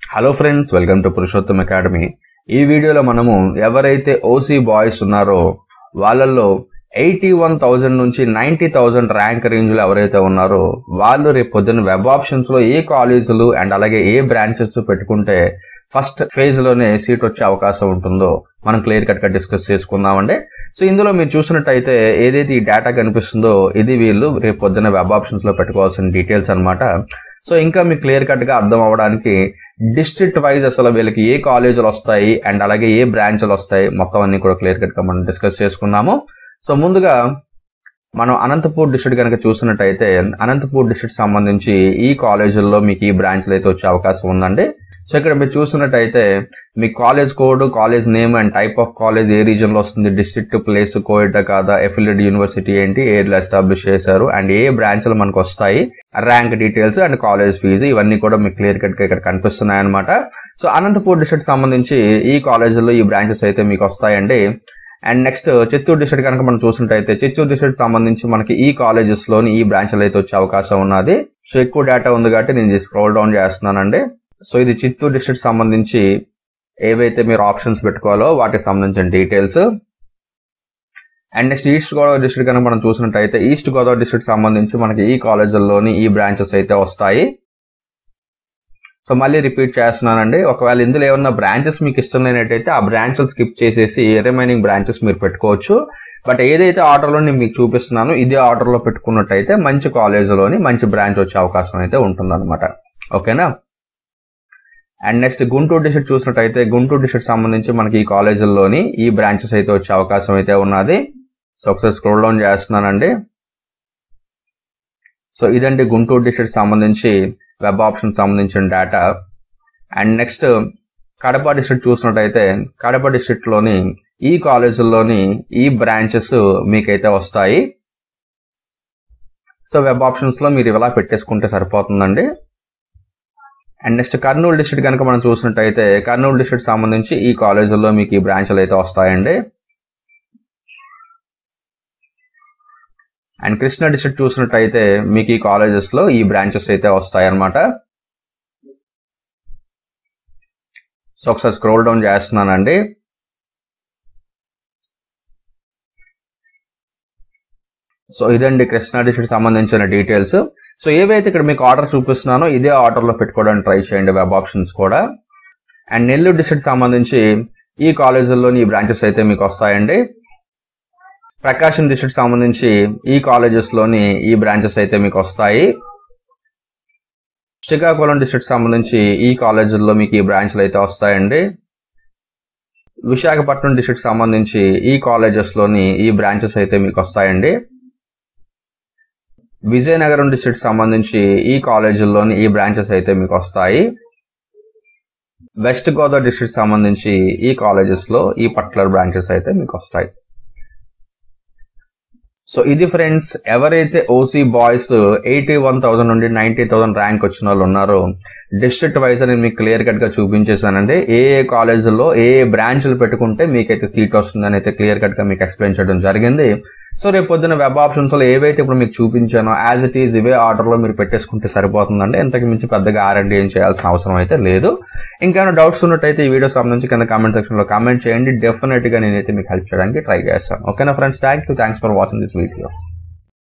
hello friends welcome to Purushottam academy ఈ వీడియోలో మనము ఎవరైతే ఓసీ బాయ్స్ ఉన్నారో వాళ్ళల్లో ఎయిటీ వన్ థౌజండ్ నుంచి నైన్టీ థౌజండ్ ర్యాంక్ రేంజ్లో ఎవరైతే ఉన్నారో వాళ్ళు రేపు పొద్దున్న వెబ్ ఆప్షన్స్లో ఏ కాలేజీలు అండ్ అలాగే ఏ బ్రాంచెస్ పెట్టుకుంటే ఫస్ట్ ఫేజ్ లోనే సీట్ వచ్చే అవకాశం ఉంటుందో మనం క్లియర్ కట్ గా డిస్కస్ చేసుకుందామండి సో ఇందులో మీరు చూసినట్టయితే ఏదైతే ఈ డేటా కనిపిస్తుందో ఇది వీళ్ళు రేపు పొద్దున్న వెబ్ ఆప్షన్స్ లో పెట్టుకోవాల్సిన డీటెయిల్స్ అన్నమాట సో ఇంకా మీకు క్లియర్ కట్ గా అర్థం అవ్వడానికి డిస్ట్రిక్ట్ వైజ్ అసలు వీళ్ళకి ఏ కాలేజీలు వస్తాయి అండ్ అలాగే ఏ బ్రాంచ్లు వస్తాయి మొత్తం అన్ని కూడా క్లియర్ కట్ గా మనం డిస్కస్ చేసుకుందాము సో ముందుగా మనం అనంతపూర్ డిస్ట్రిక్ట్ కనుక చూసినట్టయితే అనంతపూర్ డిస్ట్రిక్ట్ సంబంధించి ఈ కాలేజీల్లో మీకు ఈ బ్రాంచ్లు అయితే వచ్చే అవకాశం ఉందండి సో ఇక్కడ మీరు చూసినట్టయితే మీ college code college name and type of college ఏ రీజన్ లో వస్తుంది డిస్ట్రిక్ట్ ప్లేస్ కోయిట కాదా ఎఫిలియడ్ యూనివర్సిటీ ఏంటి ఏ ఎస్టాబ్లిష్ చేశారు అండ్ ఏ బ్రాంచ్లు మనకు వస్తాయి rank details and college fee ఇవన్నీ కూడా మీకు క్లియర్ కట్ గా ఇక్కడ కనిపిస్తున్నాయి అనమాట సో అనంతపూర్ డిస్ట్రిక్ట్ సంబంధించి ఈ కాలేజీలో ఈ బ్రాంచెస్ అయితే మీకు వస్తాయండి అండ్ నెక్స్ట్ చిత్తూరు డిస్ట్రిక్ట్ కనుక మనం చూసినట్టయితే చిత్తూరు డిస్ట్రిక్ట్ సంబంధించి మనకి ఈ కాలేజెస్ లోని ఈ బ్రాంచ్లు అయితే వచ్చే అవకాశం ఉన్నది సో ఎక్కువ డేటా ఉంది కాబట్టి నేను స్క్రోల్ డౌన్ చేస్తున్నానండి సో ఇది చిత్తూరు డిస్ట్రిక్ట్ సంబంధించి ఏవైతే మీరు ఆప్షన్స్ పెట్టుకోవాలో వాటికి సంబంధించిన details and next east Godavari district కనుక మనం చూసినట్టయితే ఈస్ట్ గోదావరి డిస్ట్రిక్ట్ సంబంధించి మనకి ఈ కాలేజీల్లోని ఈ బ్రాంచెస్ అయితే వస్తాయి సో మళ్ళీ రిపీట్ చేస్తున్నానండి ఒకవేళ ఇందులో ఏమన్నా బ్రాంచెస్ మీకు ఇష్టం లేనట్టయితే ఆ బ్రాంచెస్ స్కిప్ చేసేసి రిమైనింగ్ బ్రాంచెస్ మీరు పెట్టుకోవచ్చు బట్ ఏదైతే ఆర్డర్లో నేను మీకు చూపిస్తున్నానో ఇదే ఆర్డర్లో పెట్టుకున్నట్టయితే మంచి కాలేజీలోని మంచి బ్రాంచ్ వచ్చే అవకాశం అయితే ఉంటుందన్నమాట ఓకేనా అండ్ నెక్స్ట్ గుంటూరు డిస్ట్రిక్ట్ చూసినట్టయితే గుంటూరు డిస్ట్రిక్ట్ సంబంధించి మనకి ఈ కాలేజీల్లోని ఈ బ్రాంచెస్ అయితే వచ్చే అవకాశం అయితే ఉన్నది సో ఒకసారి స్క్రోల్ డౌన్ చేస్తున్నానండి సో ఇదండి గుంటూరు డిస్ట్రిక్ట్ సంబంధించి వెబ్ ఆప్షన్ సంబంధించిన data and next Kadapa district చూసినట్టయితే కడప డిస్ట్రిక్ట్ లోని ఈ కాలేజీల్లోని ఈ బ్రాంచెస్ మీకైతే వస్తాయి సో వెబ్ ఆప్షన్స్ లో మీరు ఇలా పెట్టేసుకుంటే సరిపోతుందండి అండ్ నెక్స్ట్ కర్నూలు డిస్ట్రిక్ట్ కనుక మనం చూసినట్టయితే కర్నూలు డిస్ట్రిక్ట్ సంబంధించి ఈ కాలేజీల్లో మీకు ఈ బ్రాంచ్లు అయితే వస్తాయండి అండ్ కృష్ణా డిస్ట్రిక్ట్ చూసినట్టయితే మీకు ఈ కాలేజెస్ లో ఈ బ్రాంచెస్ అయితే వస్తాయన్నమాట సో ఒకసారి స్క్రోల్ డౌన్ చేస్తున్నానండి సో ఇదండి కృష్ణా డిస్ట్రిక్ట్ సంబంధించిన డీటెయిల్స్ సో ఏవైతే ఇక్కడ మీకు ఆర్డర్ చూపిస్తున్నానో ఇదే ఆర్డర్లో పెట్టుకోవడానికి ట్రై చేయండి వెబ్ ఆప్షన్స్ కూడా అండ్ నెల్లూరు డిస్ట్రిక్ట్ సంబంధించి ఈ కాలేజీల్లోని ఈ బ్రాంచెస్ అయితే మీకు వస్తాయండి ప్రకాశం డిస్ట్రిక్ట్ సంబంధించి ఈ కాలేజెస్లోని ఈ బ్రాంచెస్ అయితే మీకు వస్తాయి శ్రీకాకుళం డిస్ట్రిక్ట్ సంబంధించి ఈ కాలేజీల్లో మీకు ఈ బ్రాంచ్లు అయితే వస్తాయండి విశాఖపట్నం డిస్ట్రిక్ట్ సంబంధించి ఈ కాలేజెస్లోని ఈ బ్రాంచెస్ అయితే మీకు వస్తాయండి విజయనగరం డిస్ట్రిక్ట్ సంబంధించి ఈ కాలేజీల్లోని ఈ బ్రాంచెస్ అయితే మీకు వస్తాయి వెస్ట్ గోదావరి డిస్ట్రిక్ట్ సంబంధించి ఈ కాలేజెస్ లో ఈ పర్టికులర్ బ్రాంచెస్ అయితే మీకు వస్తాయి సో ఇది ఫ్రెండ్స్ ఎవరైతే OC boys eighty one thousand నుండి నైన్టీ థౌసండ్ ర్యాంక్ వచ్చిన వాళ్ళు ఉన్నారో డిస్ట్రిక్ట్ వైజ్ అని మీకు క్లియర్ కట్ గా చూపించేసానండి ఏ ఏ కాలేజీలో ఏ ఏ బ్రాంచ్లు పెట్టుకుంటే మీకైతే సీట్ వస్తుందని అయితే క్లియర్ కట్ గా మీకు ఎక్స్ప్లెయిన్ చేయడం జరిగింది సో రేపు పొద్దున వెబ్ ఆప్షన్స్ లో ఏవైతే ఇప్పుడు మీకు చూపించానో యాజ్ ఇట్ ఈజ్ ఇవే ఆర్డర్ లో మీరు పెట్టేసుకుంటే సరిపోతుందండి ఎంతకు మించి పెద్దగా ఆర్ఎండి ఏం చేయాల్సిన అవసరం అయితే లేదు ఇంకా డౌట్స్ ఉన్నట్టయితే ఈ వీడియో సంబంధించి కింద కామెంట్ సెక్షన్ లో కామెంట్ చేయండి డెఫినెట్ గా నేనైతే మీకు హెల్ప్ చేయడానికి ట్రై చేస్తాను ఓకేనా friends thank you thanks for watching this video